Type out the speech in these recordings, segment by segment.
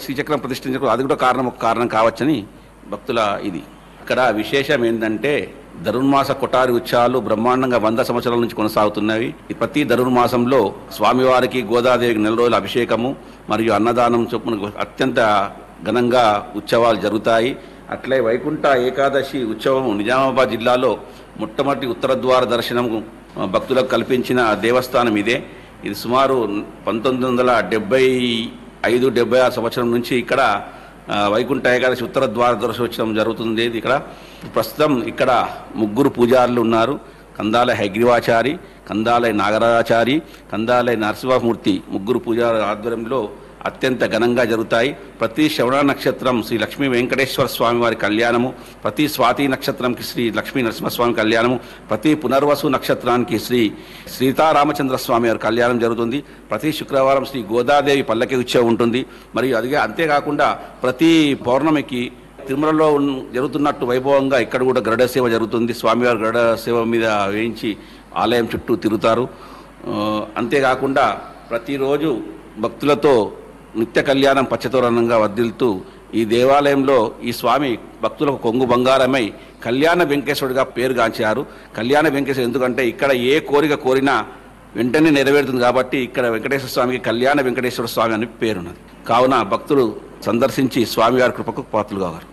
శ్రీచక్రం ప్రతిష్ఠించడం అది కూడా కారణం ఒక కారణం కావచ్చని భక్తుల ఇది ఇక్కడ విశేషం ఏంటంటే ధనుర్మాస కొటారి ఉత్సవాలు బ్రహ్మాండంగా వంద సంవత్సరాల నుంచి కొనసాగుతున్నవి ఈ ప్రతి ధనుర్మాసంలో స్వామివారికి గోదాదేవికి నెల రోజుల అభిషేకము మరియు అన్నదానం చొప్పున అత్యంత ఘనంగా ఉత్సవాలు జరుగుతాయి అట్లే వైకుంఠ ఏకాదశి ఉత్సవం నిజామాబాద్ జిల్లాలో మొట్టమొదటి ఉత్తర ద్వార దర్శనం భక్తులకు కల్పించిన దేవస్థానం ఇదే ఇది సుమారు పంతొమ్మిది వందల డెబ్బై ఐదు డెబ్బై ఆరు సంవత్సరం నుంచి ఇక్కడ ఆ, వైకుంఠ ఏకాదశి ఉత్తర ద్వార దర్శనం జరుగుతుంది ఇది ఇక్కడ ప్రస్తుతం ఇక్కడ ముగ్గురు పూజారులు ఉన్నారు కందాల హైగ్రీవాచారి కందాలయ నాగరాచారి కందాలయ నరసింహమూర్తి ముగ్గురు పూజారుల ఆధ్వర్యంలో అత్యంత ఘనంగా జరుగుతాయి ప్రతి శ్రవణ నక్షత్రం శ్రీ లక్ష్మీ వెంకటేశ్వర స్వామి వారి కళ్యాణము ప్రతి స్వాతి నక్షత్రంకి శ్రీ లక్ష్మీ నరసింహస్వామి కళ్యాణము ప్రతి పునర్వసు నక్షత్రానికి శ్రీ సీతారామచంద్ర స్వామి వారి కళ్యాణం జరుగుతుంది ప్రతి శుక్రవారం శ్రీ గోదాదేవి పల్లకి ఉత్సవం ఉంటుంది మరియు అదిగే అంతేకాకుండా ప్రతి పౌర్ణమికి తిరుమలలో ఉన్న- జరుగుతున్నట్టు వైభవంగా ఇక్కడ కూడా గరుడ సేవ జరుగుతుంది స్వామివారి గరుడ సేవ మీద వేయించి ఆలయం చుట్టూ తిరుగుతారు ఆ, అంతేకాకుండా ప్రతిరోజు భక్తులతో నిత్య కళ్యాణం పచ్చతోరణంగా వర్ధిల్తూ ఈ దేవాలయంలో ఈ స్వామి భక్తులకు కొంగు బంగారమై కళ్యాణ వెంకటేశ్వరుడిగా పేరుగాంచారు కళ్యాణ వెంకటేశ్వరుడు ఎందుకంటే ఇక్కడ ఏ కోరిక కోరినా వెంటనే నెరవేరుతుంది కాబట్టి ఇక్కడ వెంకటేశ్వర స్వామికి కళ్యాణ వెంకటేశ్వర స్వామి అని పేరున్నది కావున భక్తులు సందర్శించి స్వామివారి కృపకు పాత్రలు కావారు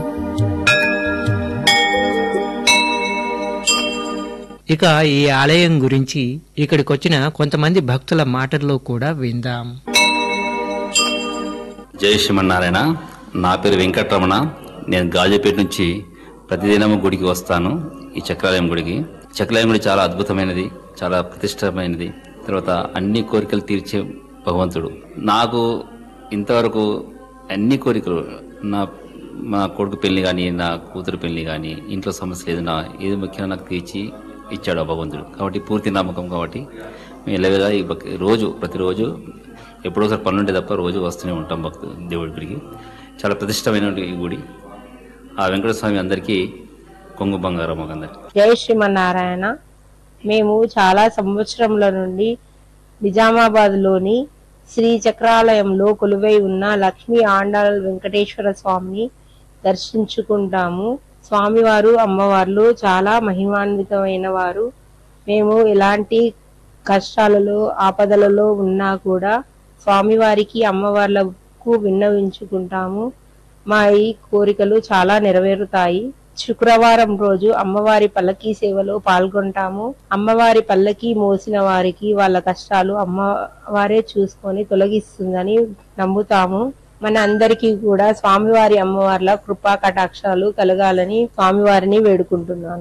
ఇక ఈ ఆలయం గురించి ఇక్కడికొచ్చిన కొంతమంది భక్తుల మాటల్లో కూడా విందాం జై శ్రీమన్నారాయణ నా పేరు వెంకటరమణ నేను గాజుపేట నుంచి ప్రతిదినం గుడికి వస్తాను ఈ చక్రాలయం గుడికి చక్రాలయం గుడి చాలా అద్భుతమైనది చాలా ప్రతిష్టమైనది తర్వాత అన్ని కోరికలు తీర్చే భగవంతుడు నాకు ఇంతవరకు అన్ని కోరికలు నా మా కొడుకు పెళ్లి కానీ నా కూతురు పెళ్లి కానీ ఇంట్లో సమస్య లేదు నా ఏది ముఖ్యంగా నాకు తీర్చి ఇచ్చాడు ఆ భగవంతుడు కాబట్టి పూర్తి నమ్మకం కాబట్టి మేము ఎల్లవేళ ఈ భక్- రోజు ప్రతిరోజు ఎప్పుడో ఒకసారి పనులుంటే తప్ప రోజు వస్తూనే ఉంటాం భక్తు దేవుడి గుడికి చాలా ప్రతిష్టమైన ఈ గుడి ఆ వెంకటేశ్వర స్వామి అందరికీ కొంగు బంగారం ఒక అందరికి జై శ్రీమన్నారాయణ మేము చాలా సంవత్సరముల నుండి నిజామాబాద్ లోని శ్రీ చక్రాలయంలో కొలువై ఉన్న లక్ష్మీ ఆండాళ్ వెంకటేశ్వర స్వామిని దర్శించుకుంటాము స్వామివారు అమ్మవార్లు చాలా మహిమాన్వితమైన వారు మేము ఎలాంటి కష్టాలలో ఆపదలలో ఉన్నా కూడా స్వామివారికి అమ్మవార్లకు విన్నవించుకుంటాము మా ఈ కోరికలు చాలా నెరవేరుతాయి శుక్రవారం రోజు అమ్మవారి పల్లకీ సేవలో పాల్గొంటాము అమ్మవారి పల్లకీ మోసిన వారికి వాళ్ళ కష్టాలు అమ్మవారే చూసుకొని తొలగిస్తుందని నమ్ముతాము మన అందరికీ కూడా స్వామివారి అమ్మవార్ల కృపా కటాక్షాలు కలగాలని స్వామివారిని వేడుకుంటున్నాను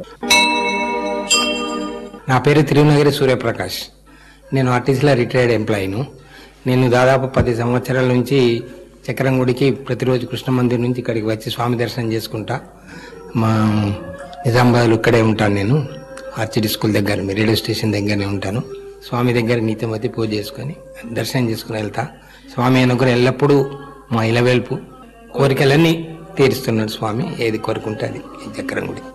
నా పేరు తిరునగిరి సూర్యప్రకాష్ నేను ఆర్టీసీలో రిటైర్డ్ ఎంప్లాయీను నేను దాదాపు పది సంవత్సరాల నుంచి చక్రం గుడికి ప్రతిరోజు కృష్ణ మందిర్ నుంచి ఇక్కడికి వచ్చి స్వామి దర్శనం చేసుకుంటా మా నిజామాబాద్లో ఇక్కడే ఉంటాను నేను ఆర్చిడి స్కూల్ దగ్గర రేడియో స్టేషన్ దగ్గరనే ఉంటాను స్వామి దగ్గర నిత్యమతి పూజ చేసుకొని దర్శనం చేసుకుని వెళ్తా స్వామి అనుకుని ఎల్లప్పుడూ మా ఇలవేల్పు కోరికలన్నీ తీరుస్తున్నాడు స్వామి ఏది కోరుకుంటే అది ఈ చక్రం గుడి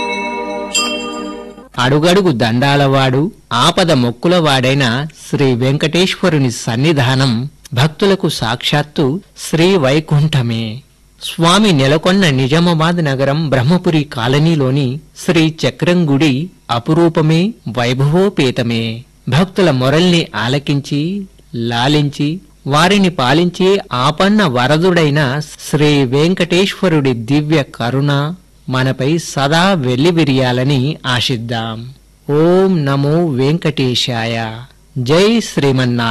అడుగడుగు దండాలవాడు ఆపద మొక్కుల వాడైన శ్రీ వెంకటేశ్వరుని సన్నిధానం భక్తులకు సాక్షాత్తు శ్రీ వైకుంఠమే స్వామి నెలకొన్న నిజామాబాద్ నగరం బ్రహ్మపురి కాలనీలోని శ్రీ చక్రం గుడి అపురూపమే వైభవోపేతమే భక్తుల మొరల్ని ఆలకించి లాలించి వారిని పాలించి ఆపన్న వరదుడైన శ్రీ వెంకటేశ్వరుడి దివ్య కరుణ మనపై సదా వెల్లివిరియాలని ఆశిద్దాం ఓం నమో వెంకటేశాయ జై శ్రీమన్నారాయణ